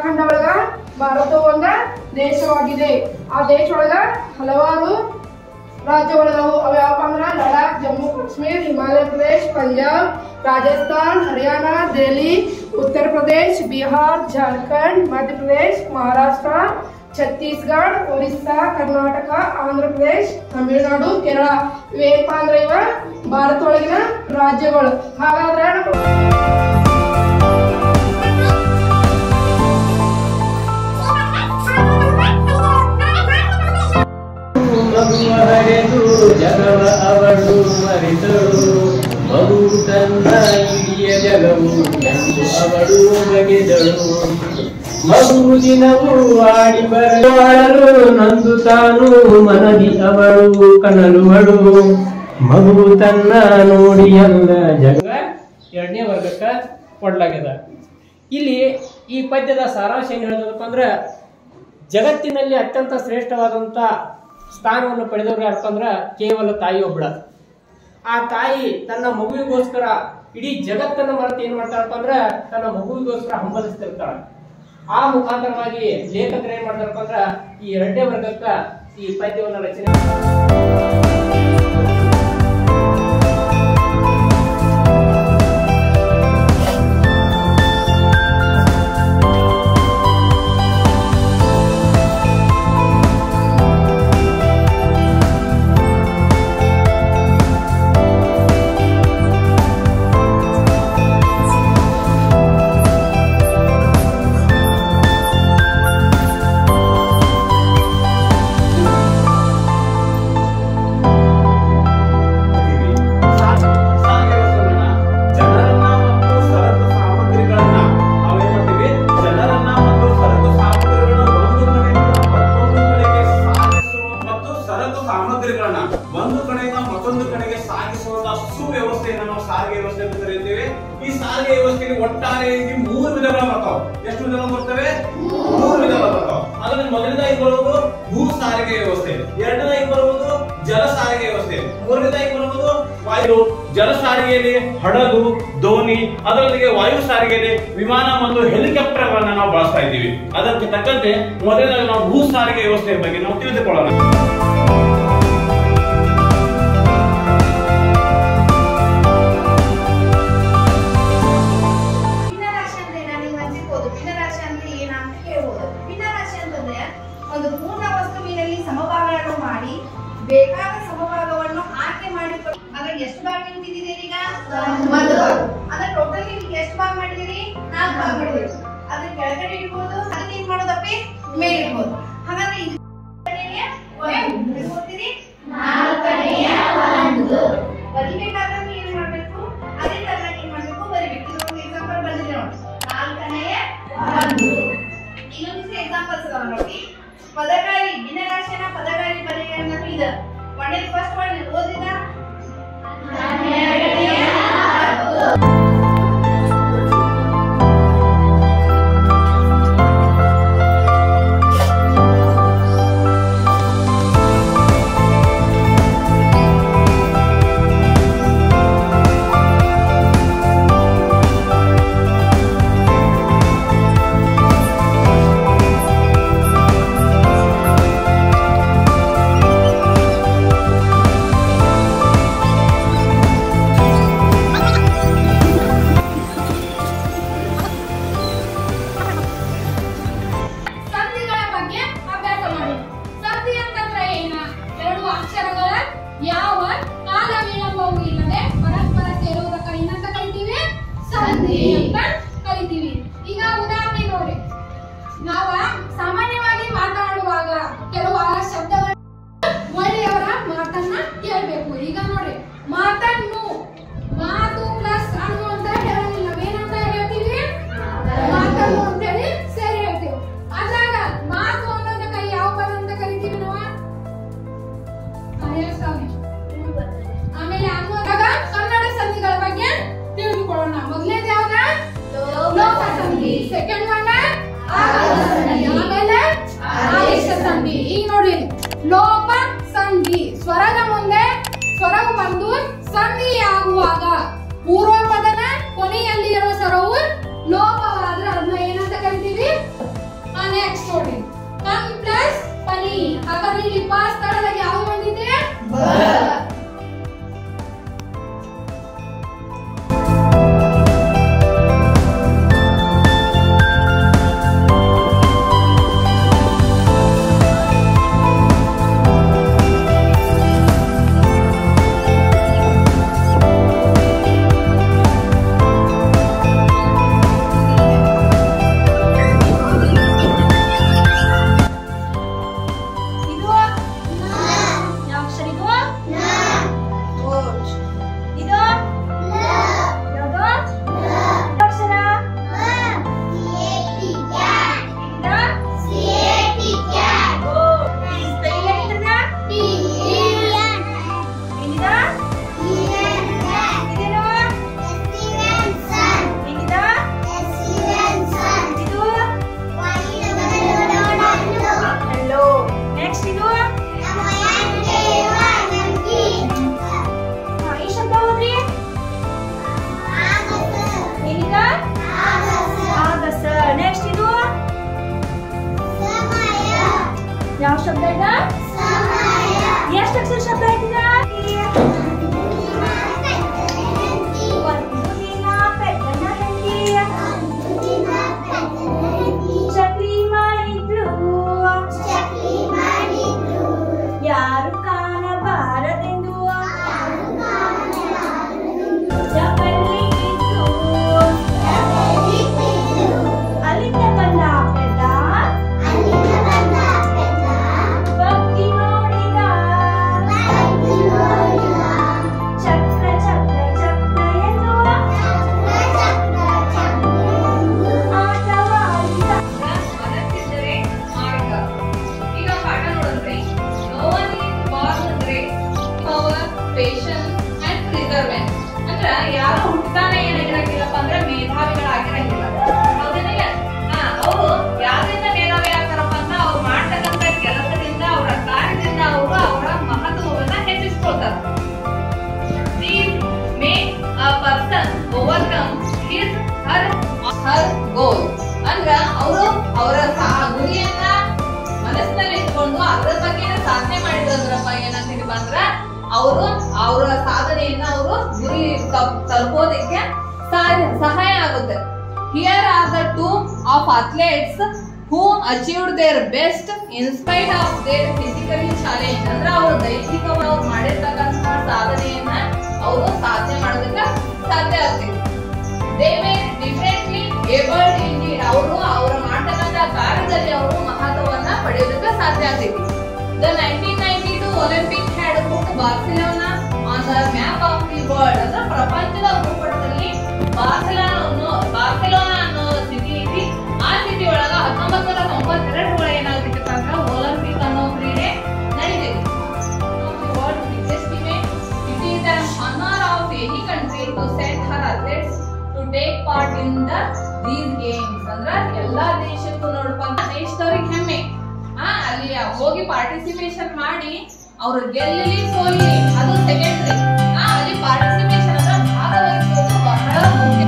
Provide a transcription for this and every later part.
ಖಂಡ ಒಳಗ ಭಾರತ ಒಂದ ದೇಶವಾಗಿದೆ ಆ ದೇಶ ಒಳಗ ಹಲವಾರು ರಾಜ್ಯಗಳಿದಾವು ಅವು ಯಾವಪ್ಪ ಅಂದ್ರ ಲಡಾಖ್ ಜಮ್ಮು ಕಾಶ್ಮೀರ್ ಹಿಮಾಲಯ ಪ್ರದೇಶ್ ಪಂಜಾಬ್ ರಾಜಸ್ಥಾನ್ ಹರಿಯಾಣ ದೆಹಲಿ ಉತ್ತರ ಪ್ರದೇಶ್ ಬಿಹಾರ್ ಜಾರ್ಖಂಡ್ ಮಧ್ಯಪ್ರದೇಶ್ ಮಹಾರಾಷ್ಟ್ರ ಛತ್ತೀಸ್ಗಢ ಒರಿಸ್ಸಾ ಕರ್ನಾಟಕ ಆಂಧ್ರ ಪ್ರದೇಶ್ ತಮಿಳುನಾಡು ಕೇರಳ ಇವೇನಪ್ಪ ಅಂದ್ರೆ ಇವ ಭಾರತ ಒಳಗಿನ ರಾಜ್ಯಗಳು ಹಾಗಾದ್ರೆ ನಮ್ಮ ಮಗುವ ಹಡೆದು ಜಗವ ಅವಳು ಮರೆತಳು ಮಗು ತನ್ನ ಇಡಿಯ ಜಗವು ಎಂದು ಅವಳು ಬಗೆದಳು ಮಗು ದಿನವೂ ಆಡಿ ಬರಲು ನಂದು ತಾನು ಮನದಿ ಅವಳು ಕನಲುವಳು ಮಗು ತನ್ನ ನೋಡಿ ಎಲ್ಲ ಜಗ ಎರಡನೇ ವರ್ಗಕ್ಕ ಕೊಡ್ಲಾಗ್ಯದ ಇಲ್ಲಿ ಈ ಪದ್ಯದ ಸಾರಾಂಶ ಏನು ಹೇಳೋದಪ್ಪ ಅಂದ್ರೆ ಜಗತ್ತಿನಲ್ಲಿ ಅತ್ಯಂತ ಶ್ರೇಷ್ಠವಾದಂಥ ಸ್ಥಾನವನ್ನು ಪಡೆದವರು ಯಾರಪ್ಪ ಅಂದ್ರೆ ಕೇವಲ ತಾಯಿ ಒಬ್ಬಳ ಆ ತಾಯಿ ತನ್ನ ಮಗುವಿಗೋಸ್ಕರ ಇಡೀ ಜಗತ್ತನ್ನು ಮರೆತು ಏನ್ ಮಾಡ್ತಾರಪ್ಪ ಅಂದ್ರೆ ತನ್ನ ಮಗುವಿಗೋಸ್ಕರ ಹಂಬಲಿಸ್ತಿರ್ತಾಳ ಆ ಮುಖಾಂತರವಾಗಿ ಲೇಖಕರು ಏನ್ ಮಾಡ್ತಾರಪ್ಪ ಅಂದ್ರ ಈ ಎರಡನೇ ವರ್ಗಕ್ಕ ಈ ಪದ್ಯವನ್ನು ರಚನೆ ಮಾಡ್ತಾರೆ. ಜನರನ್ನ ಮತ್ತು ಸರಕು ಸಾಮಗ್ರಿಗಳನ್ನ ನಾವೇನ್ ಮಾಡ್ತೀವಿ ಜನರನ್ನ ಮತ್ತು ಸರಕು ಸಾಮಗ್ರಿಗಳನ್ನ ಒಂದು ಕಡೆಯಿಂದ ಮತ್ತೊಂದು ಕಡೆಗೆ ಸಾಗಿಸುವ ಮತ್ತು ಸರಕು ಸಾಮಗ್ರಿಗಳನ್ನ ಒಂದು ಕಡೆಯಿಂದ ಮತ್ತೊಂದು ಕಡೆಗೆ ಸಾಗಿಸುವಂತ ಸುವ್ಯವಸ್ಥೆಯನ್ನ ನಾವು ಸಾರಿಗೆ ವ್ಯವಸ್ಥೆ ಅಂತ ಕರೀತೀವಿ ಈ ಸಾರಿಗೆ ವ್ಯವಸ್ಥೆಯಲ್ಲಿ ಒಟ್ಟಾರೆಯಾಗಿ ಮೂರು ವಿಧಗಳು ಬರ್ತಾವ ಎಷ್ಟು ವಿಧಗಳು ಬರ್ತವೆ ಮೂರು ವಿಧಗಳು ಬರ್ತಾವ ಅದರಲ್ಲಿ ಮೊದಲನೇದಾಗಿ ಬರುವುದು ಭೂ ಸಾರಿಗೆ ವ್ಯವಸ್ಥೆ ಎರಡನೇದಾಗಿ ಬರುವುದು ಜಲ ಸಾರಿಗೆ ವ್ಯವಸ್ಥೆ ಮೂರನೇದಾಗಿ ಬರುವುದು ವಾಯು ಜಲ ಸಾರಿಗೆಯಲ್ಲಿ ಹಡಗು ದೋಣಿ ಅದರೊಂದಿಗೆ ವಾಯು ಸಾರಿಗೆಯಲ್ಲಿ ವಿಮಾನ ಮತ್ತು ಹೆಲಿಕಾಪ್ಟರ್ಗಳನ್ನ ನಾವು ಬಳಸ್ತಾ ಇದ್ದೀವಿ ಅದಕ್ಕೆ ತಕ್ಕಂತೆ ಮೊದಲನೇದಾಗಿ ನಾವು ಭೂ ಸಾರಿಗೆ ವ್ಯವಸ್ಥೆಯ ಬಗ್ಗೆ ನಾವು ತಿಳಿದುಕೊಳ್ಳೋಣ ಭಿನ್ನರಾಶಿ ಅಂದ್ರೆ ನನಗೆ ಅನ್ಸಿರ್ಬೋದು ಭಿನ್ನರಾಶಿ ಅಂದ್ರೆ ಏನಂತ ಹೇಳ್ಬೋದು ಭಿನ್ನರಾಶಿ ಅಂತಂದ್ರೆ ಒಂದು ಪೂರ್ಣ ವಸ್ತುವಿನಲ್ಲಿ ಸಮಭಾಗಗಳನ್ನು ಮಾಡಿ ಬೇಕಾದ ಸಮಭಾಗವನ್ನು ಆಯ್ಕೆ ಮಾಡಿಕೊಂಡು ಅದ್ರಾಗ ಎಷ್ಟು ಭಾಗ ನಿಂತಿದ್ದೀರಿ ಈಗ ಒಂದು ಭಾಗ ಅದ್ರ ಟೋಟಲ್ ನೀವು ಎಷ್ಟು ಭಾಗ ಮಾಡಿದಿರಿ ನಾಲ್ಕು ಭಾಗ ಮಾಡಿದಿರಿ ಅದ್ರ ಕೆಳಗಡೆ ಇಡ್ಬೋದು ಅದನ್ನ ಏನ್ ಮಾಡೋದಪ್ಪಿ ಮೇಲೆ ಇಡ್ಬೋದು ಹಾಗಾದ್ರೆ ಇದು ಓದ್ತೀರಿ ನಾಲ್ಕನೆಯ ಒಂದು ಬರಿಬೇಕಾದ್ರೆ ನೀವು ಏನ್ ಮಾಡ್ಬೇಕು ಅದೇ ತರ ಏನ್ ಮಾಡ್ಬೇಕು ಬರಿಬೇಕು ಇದೊಂದು ಎಕ್ಸಾಂಪಲ್ ಬಂದಿದೆ ನೋಡಿ ನಾಲ್ಕನೆಯ ಒಂದು ಇನ್ನೊಂದಿಷ್ಟು ಎಕ್ಸಾಂಪಲ್ಸ್ ಅದಾವ ನೋಡಿ ಪದಗಾಳಿ ಭಿನ್ನರಾಶಿಯನ್ನ ಪದಗಾಳಿ ಬರೆಯ ಅನ್ನೋದು ಇದು ಒಳ್ಳೆ ಫಸ್ಟ್ ಒಳ್ಳೆ ಓದಿದ ಸಂಧಿಗಳ ಬಗ್ಗೆ ಅಭ್ಯಾಸ ಮಾಡಿ ಸಂಧಿ ಅಂತಂದ್ರೆ ಏನ ಎರಡು ಅಕ್ಷರಗಳ ಯಾವ ಕಾಲ ವಿಳಂಬವೂ ಇಲ್ಲದೆ ಪರಸ್ಪರ ಸೇರುವುದಕ್ಕ ಏನಂತ ಕರಿತೀವಿ ಸಂಧಿ ಅಂತ ಕರಿತೀವಿ ಈಗ ಉದಾಹರಣೆ ನೋಡಿ ನಾವ ಸಾಮಾನ್ಯವಾಗಿ ಮಾತನಾಡುವಾಗ ಕೆಲವು ಆ ಶಬ್ದಗಳು ಒಳ್ಳೆಯವರ ಮಾತನ್ನ ಕೇಳಬೇಕು ಈಗ ನೋಡಿ ಮಾತನ್ನು ಮಾತು ಪ್ಲಸ್ ಅನ್ನು ಅಂತ ಹೇಳೋದಿಲ್ಲ ಏನಂತ ಹೇಳ್ತೀವಿ ಮಾತನ್ನು ಅಂತೇಳಿ ಸೇರಿ ಹೇಳ್ತೀವಿ ಅದ್ರಾಗ ಮಾತು ಅನ್ನೋದಕ್ಕ ಯಾವ ಪದ ಅಂತ ಕರಿತೀವಿ ನಾವು ಹಾ, ಹೇಳು ಸ್ವಾಮಿ. ಆಮೇಲೆ ಅನ್ನೋದಾಗ ಕನ್ನಡ ಸಂಧಿಗಳ ಬಗ್ಗೆ ತಿಳಿದುಕೊಳ್ಳೋಣ ಮೊದಲನೇದು ಯಾವ್ದ ಲೋಪ ಸಂಧಿ ಸೆಕೆಂಡ್ ಒನ್ ಆಮೇಲೆ ಆದೇಶ ಸಂಧಿ ಈಗ ನೋಡಿ ಲೋಪ ಸಂಧಿ ಸ್ವರದ ಮುಂದೆ ಸ್ವರವು ಬಂದು ಸಂಧಿ ಆಗುವಾಗ ಪೂರ್ವ ಪದನ ಕೊನೆಯಲ್ಲಿ ಇರುವ ಸ್ವರವು ಲೋಪವಾದ್ರೆ ಅದನ್ನ ಏನಂತ ಕರಿತೀವಿ ಯಾವ ಶಬ್ದ ಈಗ ಎಷ್ಟು ಅಕ್ಷರ ಶಬ್ದ ಆಯ್ತೀಗ ಒಂದು ದಿನ ಪೆದ್ದನ ಹೆಂಡತಿ ಚಕ್ಲಿ ಮಾಡಿದ್ರು ಯಾರು ಕಾಣಬಾರದೆಂದು ಜಗಲ್ಲಿ ಇದ್ದು ಅಲ್ಲಿಂದ ಬಂದ ಪೆದ್ದ ಬಗ್ಗಿ ನೋಡಿದ ಚಕ್ರ ಚಕ್ರ ಚಕ್ರ ಎನ್ನುವ ಆಟವಾಡಿದ ಮನಸ್ಸಿದ್ದರೆ ಮಾರ್ಗ ಈಗ ಪಾಠ ನೋಡಿದ್ರಿ no one is born great power patience and perseverance ಅಂದ್ರ ಯಾರು ಹುಟ್ಟಾನೆ ಏನಾಗಿರಂಗಿಲ್ಲಪ್ಪ ಅಂದ್ರೆ ಮೇಧಾವಿಗಳಾಗಿರಂಗಿಲ್ಲ ಹೌದೇನಿಲ್ಲ ಹಾ ಅವರು ಯಾವ್ದ್ರಿಂದ ಮೇಧಾವಿ ಆಗ್ತಾರಪ್ಪ ಅಂತ ಅವ್ರು ಮಾಡ್ತಕ್ಕಂಥ ಕೆಲಸದಿಂದ ಅವರ ಕಾರ್ಯದಿಂದ ಅವರು ಅವರ ಮಹತ್ವವನ್ನ ಹೆಚ್ಚಿಸ್ಕೊಳ್ತಾರೆ These make a person overcome his her her goal. ಅಂದ್ರ ಅವರು ಅವರ ಸಾ- ಗುರಿಯನ್ನ ಮನಸ್ಸಿನಲ್ಲಿ ಇಟ್ಕೊಂಡು ಅದರ ಬಗ್ಗೆ ಸಾಧನೆ ಮಾಡಿದ್ರಂದ್ರಪ್ಪ ಏನಂತೀವಿ ಅಂದ್ರ ಅವರು ಅವರ ಸಾಧನೆಯನ್ನ ಅವರು ಗುರಿ ತಪ್- ತಲುಪೋದಕ್ಕೆ ಸಹಾಯ ಸಹಾಯ ಆಗುತ್ತೆ here are the two of athletes who achieved their best in spite of their physically challenge ಅಂದ್ರೆ ಅವರು ದೈಹಿಕವಾಗಿ ಅವ್ರು ಮಾಡಿರ್ತಕ್ಕಂಥ ಸಾಧನೆಯನ್ನ ಅವರು ಸಾಧನೆ ಮಾಡೋದಕ್ಕೆ ಸಾಧ್ಯ ಆಗ್ತಿದೆ they may differently abled indeed ಅವರು ಅವರ ಮಾಡ್ತಕ್ಕಂಥ ಕಾರ್ಯದಲ್ಲಿ ಅವರು ಮಹತ್ವವನ್ನ ಪಡೆಯೋದಕ್ಕೆ ಸಾಧ್ಯ ಆಗ್ತೈತಿ the nineteen ninety two olympic had put Barcelona on the map of the world ಅಂದ್ರೆ ಪ್ರಪಂಚದ ಭೂಪಟದಲ್ಲಿ ಬಾರ್ಸಿಲೋನಾ ಅನ್ನೋ ಬಾರ್ಸಿಲೋನಾ ಅನ್ನೋ ಸಿಟಿ ಐತಿ ಆ ಸಿಟಿ ಒಳಗ ಹತ್ತೊಂಬತ್ತು ನೂರ ತೊಂಬತ್ತೆರಡು ಒಳಗೆ ಏನಾಗ್ತಿತ್ತಪ್ಪ ಅಂದ್ರೆ ಒಲಿಂಪಿಕ್ ಅನ್ನೋ ಕ್ರೀಡೆ ನಡೀತೈತಿ world biggest event. It is an honor of any country to send her athletes to take part in the these games. ಅಂದ್ರ ಎಲ್ಲಾ ದೇಶಕ್ಕೂ ನೋಡಪ್ಪ ಅಂತ ದೇಶದವ್ರಿಗೆ ಹೆಮ್ಮೆ ಆ ಅಲ್ಲಿ ಹೋಗಿ ಪಾರ್ಟಿಸಿಪೇಷನ್ ಮಾಡಿ ಅವ್ರು ಗೆಲ್ಲಲಿ ಸೋಲಿ ಅದು ಸೆಕೆಂಡ್ರಿ ಆ ಅಲ್ಲಿ ಪಾರ್ಟಿಸಿಪೇಷನ್ ಅಂದ್ರೆ ಭಾಗವಹಿಸೋದು ಬಹಳ ಮುಖ್ಯ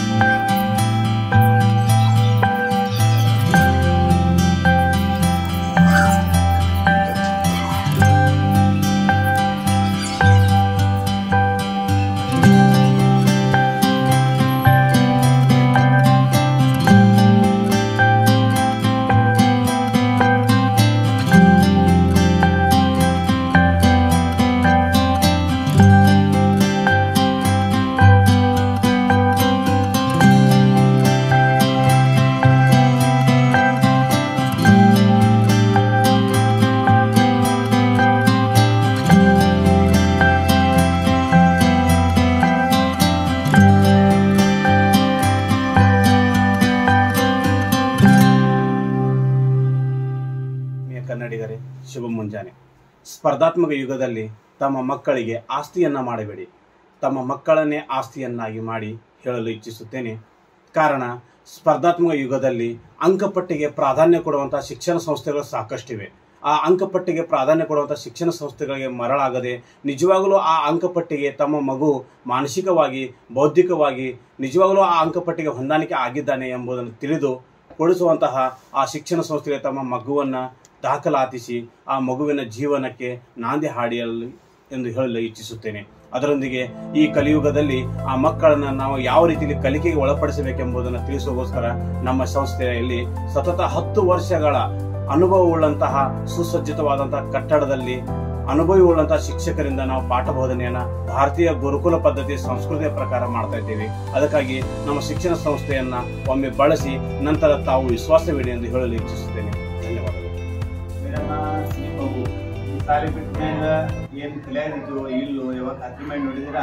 ಆತ್ಮೀಯ ಕನ್ನಡಿಗರೇ ಶುಭ ಮುಂಜಾನೆ ಸ್ಪರ್ಧಾತ್ಮಕ ಯುಗದಲ್ಲಿ ತಮ್ಮ ಮಕ್ಕಳಿಗೆ ಆಸ್ತಿಯನ್ನ ಮಾಡಬೇಡಿ ತಮ್ಮ ಮಕ್ಕಳನ್ನೇ ಆಸ್ತಿಯನ್ನಾಗಿ ಮಾಡಿ ಹೇಳಲು ಇಚ್ಛಿಸುತ್ತೇನೆ ಕಾರಣ ಸ್ಪರ್ಧಾತ್ಮಕ ಯುಗದಲ್ಲಿ ಅಂಕಪಟ್ಟಿಗೆ ಪ್ರಾಧಾನ್ಯ ಕೊಡುವಂತಹ ಶಿಕ್ಷಣ ಸಂಸ್ಥೆಗಳು ಸಾಕಷ್ಟಿವೆ ಆ ಅಂಕಪಟ್ಟಿಗೆ ಪ್ರಾಧಾನ್ಯ ಕೊಡುವಂತಹ ಶಿಕ್ಷಣ ಸಂಸ್ಥೆಗಳಿಗೆ ಮರಳಾಗದೆ ನಿಜವಾಗಲೂ ಆ ಅಂಕಪಟ್ಟಿಗೆ ತಮ್ಮ ಮಗು ಮಾನಸಿಕವಾಗಿ ಬೌದ್ಧಿಕವಾಗಿ ನಿಜವಾಗಲೂ ಆ ಅಂಕಪಟ್ಟಿಗೆ ಹೊಂದಾಣಿಕೆ ಆಗಿದ್ದಾನೆ ಎಂಬುದನ್ನು ತಿಳಿದು ಕೊಡಿಸುವಂತಹ ಆ ಶಿಕ್ಷಣ ಸಂಸ್ಥೆಗೆ ತಮ್ಮ ಮಗುವನ್ನು ದಾಖಲಾತಿಸಿ ಆ ಮಗುವಿನ ಜೀವನಕ್ಕೆ ನಾಂದಿ ಹಾಡಿಯಲು ಎಂದು ಹೇಳಲು ಇಚ್ಛಿಸುತ್ತೇನೆ ಅದರೊಂದಿಗೆ ಈ ಕಲಿಯುಗದಲ್ಲಿ ಆ ಮಕ್ಕಳನ್ನ ನಾವು ಯಾವ ರೀತಿಯಲ್ಲಿ ಕಲಿಕೆಗೆ ಒಳಪಡಿಸಬೇಕೆಂಬುದನ್ನು ತಿಳಿಸುವಗೋಸ್ಕರ ನಮ್ಮ ಸಂಸ್ಥೆಯಲ್ಲಿ ಸತತ ಹತ್ತು ವರ್ಷಗಳ ಅನುಭವವುಳ್ಳಂತಹ ಸುಸಜ್ಜಿತವಾದಂತಹ ಕಟ್ಟಡದಲ್ಲಿ ಅನುಭವವುಳ್ಳಂತಹ ಶಿಕ್ಷಕರಿಂದ ನಾವು ಪಾಠ ಬೋಧನೆಯನ್ನ ಭಾರತೀಯ ಗುರುಕುಲ ಪದ್ಧತಿ ಸಂಸ್ಕೃತಿಯ ಪ್ರಕಾರ ಮಾಡ್ತಾ ಇದ್ದೇವೆ ಅದಕ್ಕಾಗಿ ನಮ್ಮ ಶಿಕ್ಷಣ ಸಂಸ್ಥೆಯನ್ನ ಒಮ್ಮೆ ಬಳಸಿ ನಂತರ ತಾವು ವಿಶ್ವಾಸವಿಡಿ ಎಂದು ಹೇಳಲು ಇಚ್ಛಿಸುತ್ತೇನೆ ಧನ್ಯವಾದಗಳು ಮೇಡಮ ನಿಮ್ಮ ಮಗು ಈ ಸಾಲಿ ಬಿಟ್ಟಾಗ ಏನ್ ಕಲಿಯಾಗಿದ್ದು ಇಲ್ಲೋ ಯಾವಾಗ ಖಾತ್ರಿ ಮಾಡಿ ನೋಡಿದಿರಾ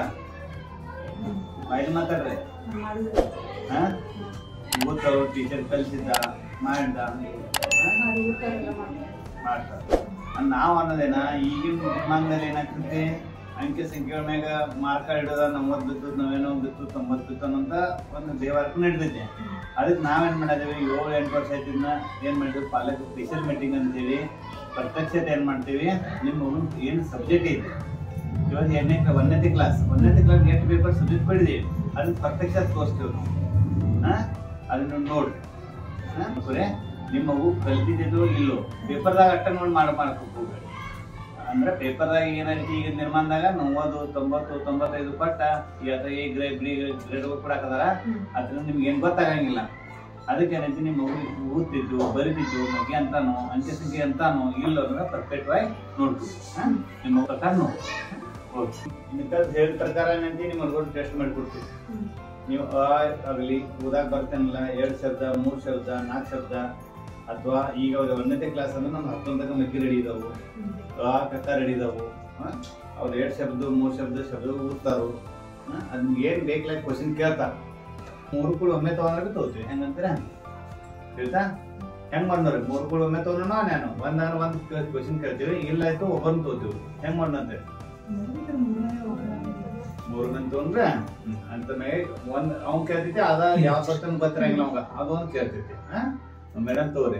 ಬಾಯಲ್ಲಿ ಮಾತಾಡ್ರಿ ಹಾ ಗೊತ್ತವು ಟೀಚರ್ ಕಲಿಸಿದ್ದ ಮಾಡ್ದ ಮಾಡ್ತಾರ ನಾವು ಅನ್ನೋದೇನ ಈಗಿನ ದಿನಮಾನದಲ್ಲಿ ಏನಾಗ್ತೈತಿ ಅಂಕೆ ಸಂಖ್ಯೆಗಳ ಮ್ಯಾಗ ಮಾರ್ಕ ಇಡೋದ ನಮ್ಮದ್ ಬಿತ್ತು ನಾವೇನೋ ಬಿತ್ತು ತೊಂಬತ್ತು ಬಿತ್ತು ಅಂತ ಒಂದು ದೇವಾರ್ಕ ನಡೆದೈತಿ ಅದಕ್ಕೆ ನಾವೇನ್ ಮಾಡಿದೇವಿ ಏಳು ಎಂಟು ವರ್ಷ ಆಯ್ತಿದ್ನ ಏನ್ ಮಾಡಿದ್ವಿ ಪಾಲಕ ಸ್ಪೆಷಲ್ ಮೀಟಿಂಗ್ ಅಂತೇಳಿ ಪ್ರತ್ಯಕ್ಷತೆ ಏನ್ ಮಾಡ್ತೀವಿ ನಿಮ್ಮ ಮಗನ್ ಏನ್ ಸಬ್ಜೆಕ್ಟ್ ಐತಿ ಇವಾಗ ಎರಡನೇ ಒಂದನೇ ಕ್ಲಾಸ್ ಒಂದನೇ ಕ್ಲಾಸ್ ಎಷ್ಟು ಪೇಪರ್ ಸಬ್ಜೆಕ್ಟ್ ಮಾಡಿದೀವಿ ಅದನ್ನ ಪ್ರತ್ಯಕ್ಷ ತೋರಿಸ್ತೀವಿ ನಾವು ಹಾ ಅದನ್ನ ನೋಡ್ರಿ ಹಾ ಬರೇ ನಿಮ್ಮ ಮಗು ಕಲ್ತಿದ್ದು ಇಲ್ಲೋ ಪೇಪರ್ದಾಗ ಅಟ್ಟ ನೋಡಿ ಮಾಡಿ ಮಾಡ್ಬೇಕು ಹೋಗ್ಬೇಡಿ ಅಂದ್ರೆ ಪೇಪರ್ದಾಗ ಏನೈತಿ ಈಗ ನಿರ್ಮಾಣದಾಗ ನೂವತ್ತು ತೊಂಬತ್ತು ತೊಂಬತ್ತೈದು ಪಟ್ಟ ಈ ಅಥವಾ ಎ ಗ್ರೇಡ್ ಬಿ ಗ್ರೇಡ್ ಕೊಡಾಕದಾರ ಅದ್ರಿಂದ ನಿಮ್ಗೆ ಏನ್ ಗೊತ್ತಾಗಂಗಿಲ್ಲ ಅದಕ್ಕೆ ಏನೈತಿ ನಿಮ್ಮ ಮಗು ಓದ್ತಿದ್ದು ಬರಿತಿದ್ದು ಬಗ್ಗೆ ಅಂತಾನೋ ಅಂಚೆ ಸಂಖ್ಯೆ ಅಂತಾನೋ ಇಲ್ಲೋ ಅಂದ್ರೆ ಪರ್ಫೆಕ್ಟ್ ಆಗಿ ನೋಡ್ತೀವಿ ನಿಮ್ಮ ಪ್ರಕಾರ ನೋಡಿ ಮಿಕ್ಕದ್ ಹೇಳಿದ ಪ್ರಕಾರ ಏನೈತಿ ನಿಮ್ಮ ಮಗು ಟೆಸ್ಟ್ ಮಾಡಿಕೊಡ್ತೀವಿ ನೀವು ಅ ಆಗಲಿ ಓದಾಕ್ ಬರ್ತೇನಲ್ಲ ಎರಡ್ ಶಬ್ದ ಮೂರ್ ಶಬ್ದ ನಾಲ್ಕು ಶಬ್ದ ಅಥವಾ ಈಗ ಅವ್ರ ಒಂದನೇ ಕ್ಲಾಸ್ ಅಂದ್ರೆ ನಮ್ಗೆ ಹತ್ತೊಂದಕ್ಕೆ ಮಕ್ಕಿ ರೆಡಿ ಇದಾವು ಅ ಕಕ್ಕ ರೆಡಿ ಇದಾವು ಅವ್ರು ಎರಡ್ ಶಬ್ದ ಮೂರ್ ಶಬ್ದ ಶಬ್ದ ಓದ್ತಾರು ಅದ್ ಏನ್ ಬೇಕಲ್ಲ ಕ್ವಶನ್ ಕೇಳ್ತಾರ ಮೂರು ಕೂಡ ಒಮ್ಮೆ ತಗೊಂಡ್ರೆ ತಗೋತೀವಿ ಹೆಂಗಂತೀರ ಹೇಳ್ತಾ ಹೆಂಗ್ ಮಾಡ್ನವ್ರಿ ಮೂರು ಕೂಡ ಒಮ್ಮೆ ತಗೊಂಡ್ರು ನಾನು ಒಂದ್ ಒಂದ್ ಕ್ವಶನ್ ಕೇಳ್ತೀವಿ ಇಲ್ಲ ಆಯ್ತು ಒಬ್ಬನ್ ತಗೋತೀವಿ ಹೆಂಗ್ ಮಾಡ್ನಂತೆ ಮೂರು ಮಂದಿ ತಗೊಂಡ್ರೆ ಅಂತ ಮೇಲೆ ಒಂದ್ ಅವ್ನ್ ಕೇಳ್ತೈತಿ ಅದ ಯಾವ ಕ್ವಶನ್ ಗೊತ್ತಿರಂಗಿಲ್ಲ ಅವಂಗ ಅದೊಂದ್ ಕೇಳ್ತೈತಿ ಮೇಡಮ್ ತಗೋರಿ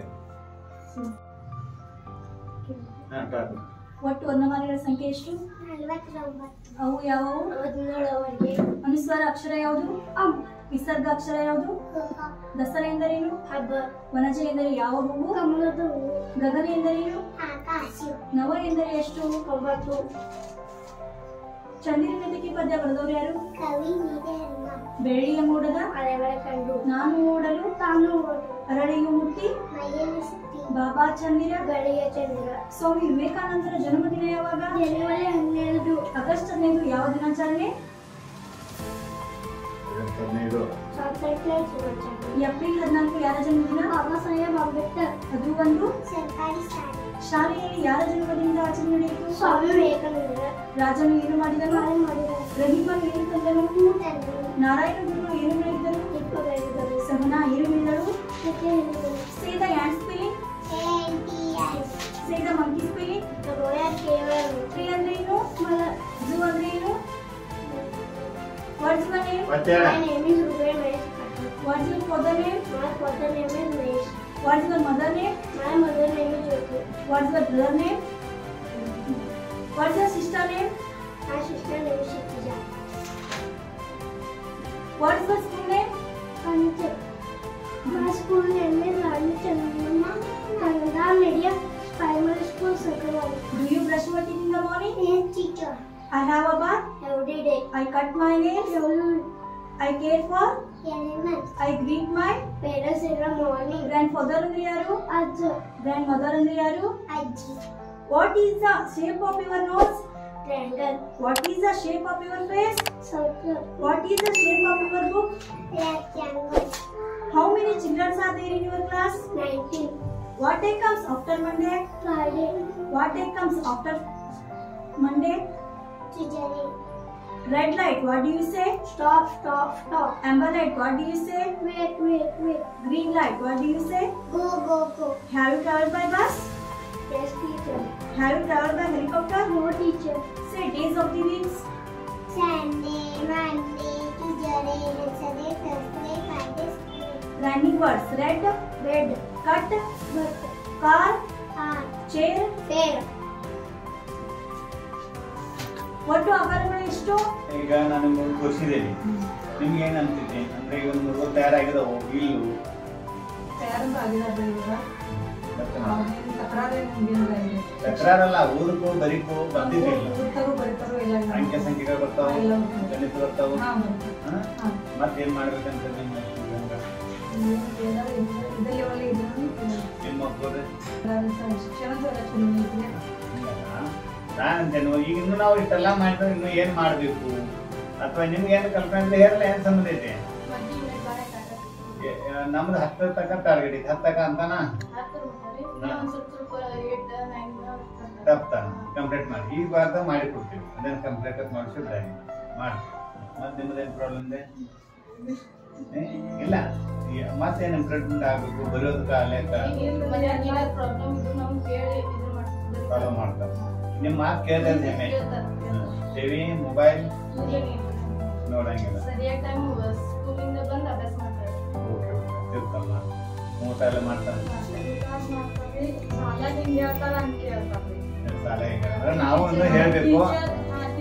ಹಾ ಕಾದು ಒಟ್ಟು ವರ್ಣಮಾಲೆಗಳ ಸಂಖ್ಯೆ ಎಷ್ಟು ಅವು ಯಾವುವು ಅನುಸ್ವಾರ ಅಕ್ಷರ ಯಾವುದು ವಿಸರ್ಗ ಅಕ್ಷರ ಯಾವುದು ದಸರಾ ಎಂದರೇನು ವನಜ ಎಂದರೆ ಯಾವ ಹೂವು ಗಗನ ಎಂದರೇನು ನವ ಎಂದರೆ ಎಷ್ಟು ಒಂಬತ್ತು ಚಂದಿರನದಿಗೆ ಪದ್ಯ ಬರೆದವರು ಯಾರು ಬೆಳ್ಳಿಯ ಮೂಡದ ನಾನು ಓಡಲು ತಾನು ಅರಳಿಯು ಮುಟ್ಟಿ ಬಾಬಾ ಚಂದಿರ ಬೆಳೆಯ ಚಂದ್ರ ಸ್ವಾಮಿ ವಿವೇಕಾನಂದರ ಜನ್ಮದಿನ ಯಾವಾಗ ಜನವರಿ ಹನ್ನೆರಡು ಆಗಸ್ಟ್ ಹದಿನೈದು ಯಾವ ದಿನಾಚರಣೆ ಹದಿನೈದು ಸ್ವಾತಂತ್ರ್ಯ ದಿನಾಚರಣೆ ಏಪ್ರಿಲ್ ಹದಿನಾಲ್ಕು ಯಾರ ಜನ್ಮದಿನ ಬಾಬಾ ಸಾಹೇಬ್ ಅಂಬೇಡ್ಕರ್ ಅದು ಒಂದು ಸರ್ಕಾರಿ ಶಾಲೆ ಶಾಲೆಯಲ್ಲಿ ಯಾರ ಜನ್ಮದಿನದ ಆಚರಣೆ ನಡೆಯಿತು ಸ್ವಾಮಿ ವಿವೇಕಾನಂದ ರಾಜನು ಏನು ಮಾಡಿದನು ಮಾಲೆ ಮಾಡಿದರು ರಹೀಮನು ಏನು ತಂದನು ತಂದರು ನಾರಾಯಣ ಗುರು ಏನು ಹೇಳಿದರು ದೀಪ ಬೆಳೆದರು ಸಹನಾ ಏನು ಹೇಳಿದಳು ಕಥೆ ಹೇಳಿದರು say the ant spelling say the monkey spelling ರೋಯಲ್ ಕೇವಲ ಟ್ರೀ ಅಂದ್ರೆ ಏನು ಝೂ ಅಂದ್ರೆ ಏನು ವಾಟ್ಸ್ ಮೈ ನೇಮ್ ಮತ್ತೆ My name is Ruben Mahesh Patel. What's your father name My father name is Mahesh. What's your mother name My mother name is Jyoti. What's your brother name what's your sister name My sister name is Shatija. What's your school name Anita. My school name is Rani Chandramma Kannada Medium Primary School Sakrawal. Do you brush your teeth in the morning Yes, teacher. I have a bath Every day. I cut my nails Every I care for elements. I greet my Parents in the morning. Grandfather ಅಂದ್ರೆ ಯಾರು Ajja. Grandmother ಅಂದ್ರೆ ಯಾರು Ajji. What is the shape of your nose Triangle. What is the shape of your face Circle. What is the shape of your book Rectangle. How many childrens are there in your class 19. What day comes after Monday Friday. What day comes after Monday Tuesday. Red light what do you say Stop, stop, stop. amber light what do you say Wait, wait, wait. green light what do you say Go, go, go. have you traveled by bus Yes, teacher. have you traveled by helicopter No, teacher. say days of the weeks Sunday, Monday, Tuesday, Wednesday, Thursday, Friday, Saturday. rhyming words red Bed, cut but, car car, chair fair. ಒಟ್ಟು ಆಕಾರಗಳು ಎಷ್ಟು ಈಗ ನಾನು ನಿಮ್ಗೆ ತೋರಿಸಿದ್ದೇನೆ ನಿಮ್ಗೆ ಏನ್ ಅನ್ಸುತ್ತೆ ಅಂದ್ರೆ ಈಗ ಒಂದು ಮೂರು ತಯಾರಾಗಿದಾವು ಇಲ್ಲು ಮತ್ತೆ ತಕರಾರಲ್ಲ ಓದಕ್ಕೂ ಬರೀಕೂ ಬಂದಿದ್ದಿಲ್ಲ ಅಂಕೆ ಸಂಖ್ಯೆಗಳು ಬರ್ತಾವ ಗಣಿತ ಬರ್ತಾವ ಮತ್ತೇನ್ ಮಾಡ್ಬೇಕಂತ ನಿಮ್ಮ ನಿಮ್ಮ ಮಕ್ಕಳು ನಾನಂತೇನು ಈಗ ಇನ್ನು ನಾವು ಇಷ್ಟೆಲ್ಲ ಮಾಡಿದ್ರೆ ಇನ್ನು ಏನ್ ಮಾಡ್ಬೇಕು ಅಥವಾ ನಿಮ್ಗೆ ಏನು ಕಲ್ಪನೆ ಅಂದ್ರೆ ಹೇರಲ್ಲ ಏನ್ ಸಂಬಂಧ ಐತೆ ಎ- ಎ- ನಮ್ದು ಹತ್ತರ ತನಕ ಟಾರ್ಗೆಟ್ ಐತಿ ಹತ್ತಕ ಅಂತಾನ ತಪ್ತಾನ ಕಂಪ್ಲೀಟ್ ಮಾಡಿ ಈ ಭಾಗದಾಗ ಮಾಡಿ ಕೊಡ್ತೀವಿ ಅದನ್ನ ಕಂಪ್ಲೀಟ್ ಮಾಡಿಸಿದ್ರೆ ಮಾಡಿ ಮತ್ತೆ ನಿಮ್ಮದೇನು ಪ್ರಾಬ್ಲಮ್ ಇದೆ ಏ, ಇಲ್ಲ ಈ- ಮತ್ತೇನು ಇಂಪ್ರೂವ್ಮೆಂಟ್ ಆಗಬೇಕು ಬರೆಯೋದಕ್ಕ ಲೆಕ್ಕ ಫಾಲೋ ಮಾಡ್ತಾರೆ ನಿಮ್ಮ ಮಾತು ಕೇಳ್ತಾ ಹೆಮ್ಮೆ ಟಿವಿ ಮೊಬೈಲ್ ನೋಡಂಗಿಲ್ಲ ಸರಿಯಾಗಿ ಟೈಮ್ ಸ್ಕೂಲಿಂದ ಬಂದು ಅಭ್ಯಾಸ ಮಾಡ್ತಾರೆ ಓಕೆ ಓಕೆ ತಿಳ್ಕಲ್ಲ ಊಟ ಎಲ್ಲ ಮಾಡ್ತಾರೆ ಸಾಲ ಹಿಂಗೆ ಹೇಳ್ತಾರ ಅಂತ ಕೇಳ್ತಾರೆ ಸಾಲ ಹೆಂಗ ಅಂದ್ರೆ ನಾವು ಒಂದು ಹೇಳ್ಬೇಕು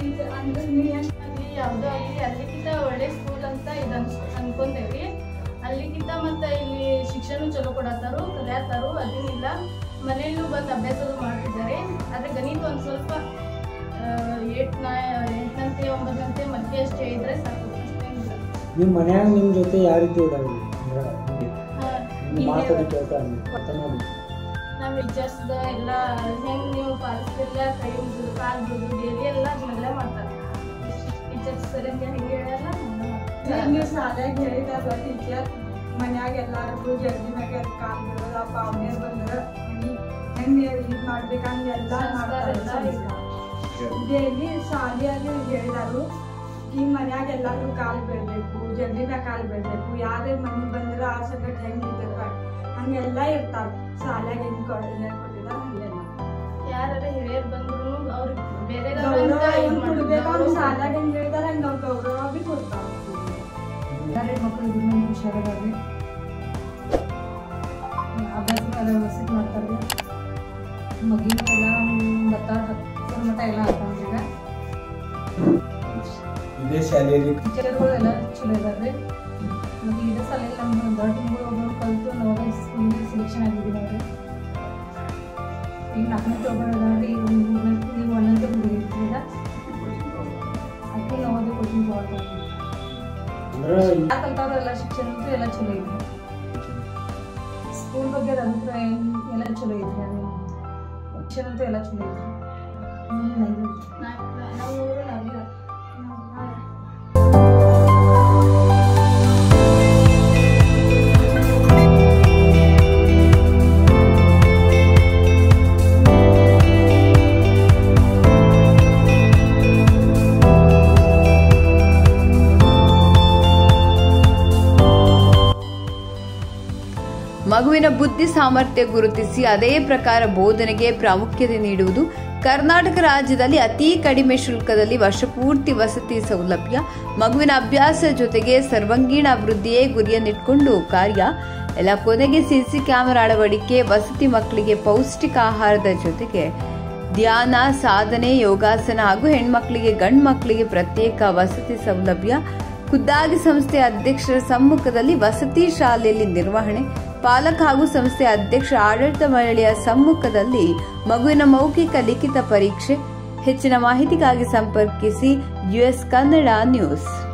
ಅಲ್ಲಿ ಯಾವ್ದೋ ಆಗಲಿ ಅಲ್ಲಿಕ್ಕಿಂತ ಒಳ್ಳೆ ಸ್ಕೂಲ್ ಅಂತ ಇದು ಅನ್ಸ್ ಅನ್ಕೊಂತೇವಿ ಅಲ್ಲಿಗಿಂತ ಮತ್ತೆ ಇಲ್ಲಿ ಶಿಕ್ಷಣ ಚಲೋ ಕೊಡತ್ತಾರು ಕಲಿಯತ್ತಾರು ಅದೇನಿಲ್ಲ ಮನೆಯಲ್ಲೂ ಬಂದು ಅಭ್ಯಾಸ ಮಾಡ್ತಿದ್ದಾರೆ ಆದ್ರೆ ಗಣಿತ ಒಂದು ಸ್ವಲ್ಪ ಏಟ್ ನಾ ಎಂಟನಂತೆ ಒಂಬತ್ತಂತೆ ಮಧ್ಯೆ ಅಷ್ಟೇ ಇದ್ರೆ ಸಾಕು ಅಷ್ಟೇನಿಲ್ಲ ನಿಮ್ಮ ಮನ್ಯಾಗ ನಿಮ್ಮ ಜೊತೆ ಯಾವ ರೀತಿ ಇದಾವೆ ಅಂದ್ರೆ ಹಾ, ನಿಮ್ಮ ಮಾತನ್ನು ಕೇಳ್ತಾರೆ ಅರ್ಥ ಮಾಡಿ ನಾವು ಟೀಚರ್ಸ್ದ ಎಲ್ಲ ಹೆಂಗ್ ನೀವು ಪಾಲಿಸ್ತಿಲ್ಲ ಕೈ ಮುಗಿದು ಕಾಲು ಮುಗಿದು ಡೈಲಿ ಎಲ್ಲ ಅದನ್ನೆಲ್ಲ ಮಾಡ್ತಾರೆ ಟೀಚರ್ಸ್ ಸರಿಯಾಗಿ ಹೆಂಗೆ ಹೇಳಲ್ಲ ಹಂಗೆ ಮಾಡ್ತಾರೆ. ನೀವು ಶಾಲ್ಯಾಗ ಹೇಳಿದಾಗ ಟೀಚರ್ ಮನ್ಯಾಗ ಎಲ್ಲಾರು ಜಲ್ದಿ ಮ್ಯಾಗ ಕಾಲ್ ಬಿಡೋದ ಪಾವನೇರ್ ಬಂದ್ರ ಮನಿ ಹೆಂಗ್ ಇದ್ ಮಾಡ್ಬೇಕಂಗ ಎಲ್ಲ ಮಾಡ್ತಾರೆ ಡೈಲಿ ಶಾಲೆಯಲ್ಲಿ ಹೇಳಿದಾರು ಈ ಮನ್ಯಾಗ ಎಲ್ಲಾರು ಕಾಲ್ ಬಿಡ್ಬೇಕು ಜಲ್ದಿ ಮ್ಯಾಗ ಕಾಲ್ ಬಿಡ್ಬೇಕು ಯಾರೇ ಮನಿ ಬಂದ್ರ ಆ ಸಂಗಟ್ ಹೆಂಗ್ ಇರ್ಬೇಕ ಹಂಗೆಲ್ಲ ಇರ್ತಾರ ಶಾಲ್ಯಾಗ ಹೆಂಗ್ ಹೇಳ್ಕೊಟ್ಟಿದಾರ ಹಂಗೆಲ್ಲ ಯಾರಾರ ಹಿರಿಯರ್ ಬಂದ್ರು ಅವ್ರಿಗೆ ಬೇರೆ ಗೌರವ ಹೆಂಗ್ ಕೊಡ್ಬೇಕು ಅವ್ರು ಶಾಲ್ಯಾಗ ಹೆಂಗ್ ಹೇಳ್ತಾರ ಹಂಗ ಅವ್ರ್ ಗೌರವ ಬಿ ಕೊಡ್ತಾರ ಎಲ್ಲರೂ ಮಕ್ಕಳು ಇದ್ರ ಮೇಲೆ ಹುಷಾರಾಗಿ ಅಭ್ಯಾಸ ಎಲ್ಲ ವ್ಯವಸ್ಥಿತ ಮಾಡ್ತಾರೆ ಮಗಿನ ಎಲ್ಲ ಬರ್ತಾರ ಹತ್ತರ ಮಟ್ಟ ಎಲ್ಲ ಆಗ್ತಾವ್ರಿ ಈಗ ಇದೇ ಶಾಲೆಯಲ್ಲಿ ಟೀಚರ್ಗಳು ಎಲ್ಲ ಚಲೋ ಇದಾರೆ ಮತ್ತು ಇದೇ ಸಲ ನಮ್ಮ ದೊಡ್ಡ ಮಗಳು ಒಬ್ಬರು ಕಲಿತು ನವೋದಯ ಸ್ಕೂಲಿಗೆ ಸೆಲೆಕ್ಷನ್ ಆಗಿದ್ದೀನಿ ಅವ್ರಿ ಈಗ ನಾಲ್ಕನೇ ಒಬ್ಬರು ಇದಾವ್ರಿ ಈಗ ಮೂರನೇ ಈಗ ಒಂದನೇ ಹುಡುಗಿ ಈಗ ಅದಕ್ಕೆ ನವೋದಯ ಕೋಚಿಂಗ್ ಹೋಗ್ತಾರೆ ಅಂದ್ರೆ ಯಾಕೆ ಕಲ್ತಾವ್ರು ಎಲ್ಲ ಶಿಕ್ಷಣ ಅಂತೂ ಎಲ್ಲ ಚಲೋ ಐತಿ ಸ್ಕೂಲ್ ಬಗ್ಗೆ ಅದ್ರ ಅಭಿಪ್ರಾಯ ಏನ್- ಎಲ್ಲ ಚಲೋ ಐತಿ ಅದು ಶಿಕ್ಷಣ ಅಂತೂ ಎಲ್ಲ ಚಲೋ ಐತಿ ಹ್ಮ್, ನಂಗೆ ನಮ್ಮ ಊರು ನವಿಲ ಮಗುವಿನ ಬುದ್ಧಿ ಸಾಮರ್ಥ್ಯ ಗುರುತಿಸಿ ಅದೇ ಪ್ರಕಾರ ಬೋಧನೆಗೆ ಪ್ರಾಮುಖ್ಯತೆ ನೀಡುವುದು ಕರ್ನಾಟಕ ರಾಜ್ಯದಲ್ಲಿ ಅತಿ ಕಡಿಮೆ ಶುಲ್ಕದಲ್ಲಿ ವರ್ಷಪೂರ್ತಿ ವಸತಿ ಸೌಲಭ್ಯ ಮಗುವಿನ ಅಭ್ಯಾಸ ಜೊತೆಗೆ ಸರ್ವಾಂಗೀಣ ಅಭಿವೃದ್ಧಿಯೇ ಗುರಿಯನ್ನಿಟ್ಕೊಂಡು ಕಾರ್ಯ ಎಲ್ಲ ಕೊನೆಗೆ ಸಿಸಿ ಕ್ಯಾಮೆರಾ ಅಳವಡಿಕೆ ವಸತಿ ಮಕ್ಕಳಿಗೆ ಪೌಷ್ಟಿಕ ಆಹಾರದ ಜೊತೆಗೆ ಧ್ಯಾನ ಸಾಧನೆ ಯೋಗಾಸನ ಹಾಗೂ ಹೆಣ್ಮಕ್ಳಿಗೆ ಗಂಡು ಮಕ್ಕಳಿಗೆ ಪ್ರತ್ಯೇಕ ವಸತಿ ಸೌಲಭ್ಯ ಖುದ್ದಾಗಿ ಸಂಸ್ಥೆಯ ಅಧ್ಯಕ್ಷರ ಸಮ್ಮುಖದಲ್ಲಿ ವಸತಿ ಶಾಲೆಯಲ್ಲಿ ನಿರ್ವಹಣೆ ಪಾಲಕ ಹಾಗೂ ಸಂಸ್ಥೆಯ ಅಧ್ಯಕ್ಷರ ಆಡಳಿತ ಮಂಡಳಿಯ ಸಮ್ಮುಖದಲ್ಲಿ ಮಗುವಿನ ಮೌಖಿಕ ಲಿಖಿತ ಪರೀಕ್ಷೆ ಹೆಚ್ಚಿನ ಮಾಹಿತಿಗಾಗಿ ಸಂಪರ್ಕಿಸಿ ಯುಎಸ್ ಕನ್ನಡ ನ್ಯೂಸ್